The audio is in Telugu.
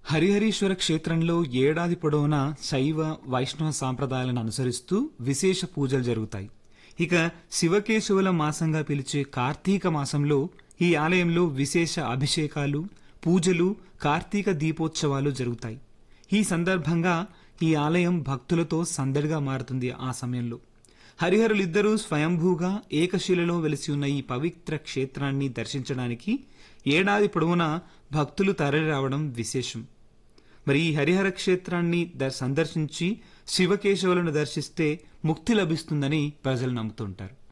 హరిహరీశ్వర క్షేత్రంలో ఏడాది పొడవునా శైవ వైష్ణవ సాంప్రదాయాలను అనుసరిస్తూ విశేష పూజలు జరుగుతాయి ఇక శివకేశవుల మాసంగా పిలిచే కార్తీక మాసంలో ఈ ఆలయంలో విశేష అభిషేకాలు పూజలు కార్తీక దీపోత్సవాలు జరుగుతాయి ఈ సందర్భంగా ఈ ఆలయం భక్తులతో సందడిగా మారుతుంది ఆ సమయంలో హరిహరులిద్దరూ స్వయంభూగా ఏకశిలలో వెలిసి ఉన్న ఈ పవిత్ర క్షేత్రాన్ని దర్శించడానికి ఏడాది పొడవునా భక్తులు తరలి రావడం విశేషం మరి ఈ హరిహర క్షేత్రాన్ని సందర్శించి శివకేశవులను దర్శిస్తే ముక్తి లభిస్తుందని ప్రజలు నమ్ముతుంటారు